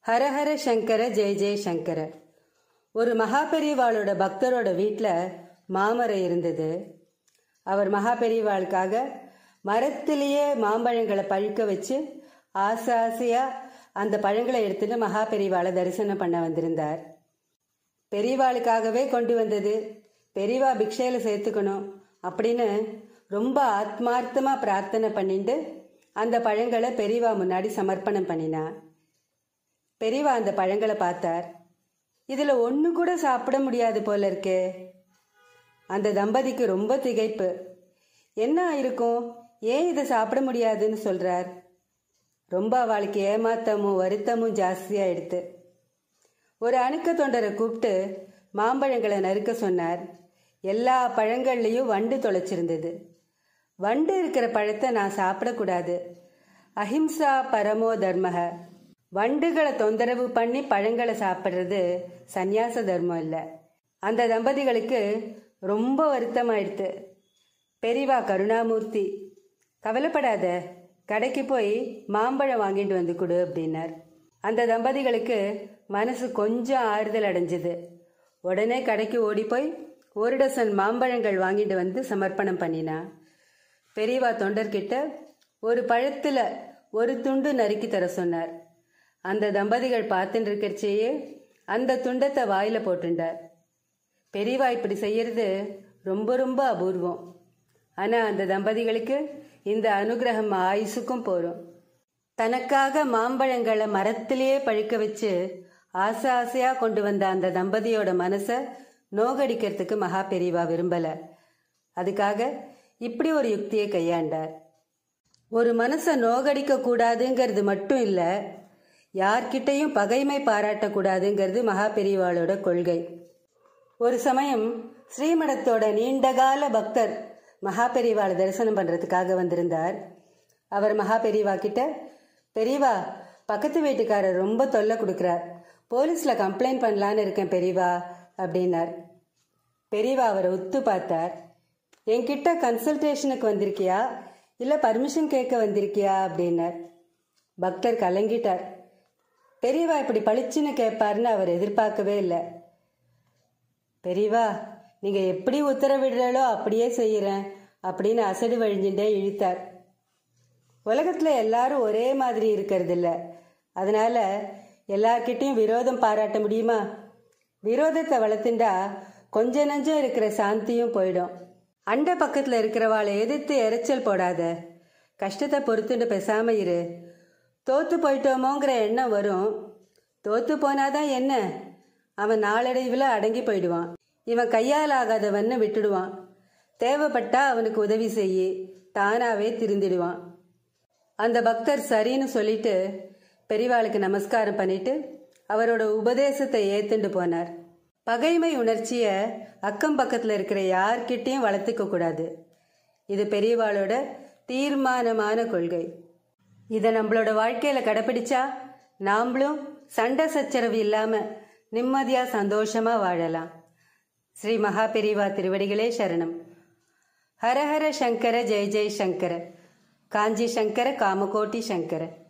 ஹரஹர சங்கர ஜெய ஜெய சங்கர ஒரு மகாபெரிவாளோட பக்தரோட வீட்டில் மாமரம் இருந்தது அவர் மகாபெரிவாளுக்காக மரத்திலேயே மாம்பழங்களை பழுக்க வச்சு ஆசை ஆசையாக அந்த பழங்களை எடுத்துட்டு மகாபெரிவாளை தரிசனம் பண்ண வந்திருந்தார் பெரியவாளுக்காகவே கொண்டு வந்தது பெரியவா பிக்ஷையில சேர்த்துக்கணும் அப்படின்னு ரொம்ப ஆத்மார்த்தமாக பிரார்த்தனை பண்ணிட்டு அந்த பழங்களை பெரியவா முன்னாடி சமர்ப்பணம் பண்ணினா பெரியவா அந்த பழங்களை பார்த்தார் இதில் ஒன்று கூட சாப்பிட முடியாது போல இருக்கே அந்த தம்பதிக்கு ரொம்ப திகைப்பு என்ன இருக்கும் ஏன் இதை சாப்பிட முடியாதுன்னு சொல்றார் ரொம்ப அவளுக்கு ஏமாத்தமும் வருத்தமும் ஜாஸ்தியாயிடுத்து ஒரு அணுக்க தொண்டரை கூப்பிட்டு மாம்பழங்களை நறுக்க சொன்னார் எல்லா பழங்கள்லையும் வண்டு தொலைச்சிருந்தது வண்டு இருக்கிற பழத்தை நான் சாப்பிடக்கூடாது அஹிம்சா பரமோ தர்மக வண்டுகளை தொந்தரவு பண்ணி பழங்களை சாப்பிட்றது சந்நியாச தர்மம் இல்லை அந்த தம்பதிகளுக்கு ரொம்ப வருத்தமாயிடுத்து பெரியவா கருணாமூர்த்தி கவலைப்படாத கடைக்கு போய் மாம்பழம் வாங்கிட்டு வந்து கொடு அப்படின்னார் அந்த தம்பதிகளுக்கு மனசு கொஞ்சம் ஆறுதல் அடைஞ்சது உடனே கடைக்கு ஓடி போய் ஒரு டசன் மாம்பழங்கள் வாங்கிட்டு வந்து சமர்ப்பணம் பண்ணினா பெரியவா தொண்டர்கிட்ட ஒரு பழத்துல ஒரு துண்டு நறுக்கி தர சொன்னார் அந்த தம்பதிகள் பார்த்துட்டு இருக்கிறச்சேயே அந்த துண்டத்தை வாயில போட்டுண்டார் பெரியவா இப்படி செய்யறது ரொம்ப ரொம்ப அபூர்வம் ஆனா அந்த தம்பதிகளுக்கு இந்த அனுகிரகம் ஆயுசுக்கும் போறோம் தனக்காக மாம்பழங்களை மரத்திலேயே பழுக்க வச்சு ஆசை ஆசையா கொண்டு வந்த அந்த தம்பதியோட மனசை நோகடிக்கிறதுக்கு மகா பெரியவா விரும்பல அதுக்காக இப்படி ஒரு யுக்தியை கையாண்டார் ஒரு மனசை நோகடிக்க கூடாதுங்கிறது மட்டும் இல்லை யார்கிட்டையும் பகைமை பாராட்டக்கூடாதுங்கிறது மகா பெரியவாளோட கொள்கை ஒரு சமயம் ஸ்ரீமடத்தோட நீண்டகால பக்தர் மகா பெரியவாளை தரிசனம் பண்றதுக்காக வந்திருந்தார் அவர் மகா பெரியவா கிட்ட பெரியவா பக்கத்து வீட்டுக்காரர் ரொம்ப தொல்லை கொடுக்குறார் போலீஸ்ல கம்ப்ளைண்ட் பண்ணலான்னு இருக்கேன் பெரியவா அப்படின்னார் பெரியவா அவரை உத்து பார்த்தார் என்கிட்ட கன்சல்டேஷனுக்கு வந்திருக்கியா இல்லை பர்மிஷன் கேட்க வந்திருக்கியா அப்படின்னார் பக்தர் கலங்கிட்டார் பெரியவா இப்படி பளிச்சுன்னு கேட்பாருன்னு அவர் எதிர்பார்க்கவே இல்லை பெரியவா நீங்க எப்படி உத்தரவிடுறாலோ அப்படியே செய்யறேன் அப்படின்னு அசடு வழிஞ்சுட்டே இழுத்தார் உலகத்துல எல்லாரும் ஒரே மாதிரி இருக்கிறது இல்ல அதனால எல்லார்கிட்டையும் விரோதம் பாராட்ட முடியுமா விரோதத்தை வளர்த்துண்டா கொஞ்ச நஞ்சம் இருக்கிற சாந்தியும் போயிடும் அண்ட பக்கத்துல இருக்கிறவாளை எதிர்த்து எரைச்சல் போடாத கஷ்டத்தை பொறுத்துட்டு பேசாம இரு தோத்து போயிட்டோமோங்கிற எண்ணம் வரும் தோத்து போனாதான் என்ன அவன் நாளடைவில் அடங்கி போயிடுவான் இவன் கையால் ஆகாதவன்னு விட்டுடுவான் தேவைப்பட்டா அவனுக்கு உதவி செய்யி தானாவே திருந்திடுவான் அந்த பக்தர் சரின்னு சொல்லிட்டு பெரியவாளுக்கு நமஸ்காரம் பண்ணிட்டு அவரோட உபதேசத்தை ஏத்துண்டு போனார் பகைமை உணர்ச்சிய அக்கம் பக்கத்துல இருக்கிற யார்கிட்டையும் வளர்த்துக்க கூடாது இது பெரியவாளோட தீர்மானமான கொள்கை இதை நம்மளோட வாழ்க்கையில கடைப்பிடிச்சா நாமளும் சண்டை சச்சரவு இல்லாம நிம்மதியா சந்தோஷமா வாழலாம் ஸ்ரீ மகா பெரிவா திருவடிகளே சரணம் ஹரஹர சங்கர ஜெய ஜெய சங்கர காஞ்சி சங்கர காமகோட்டி சங்கர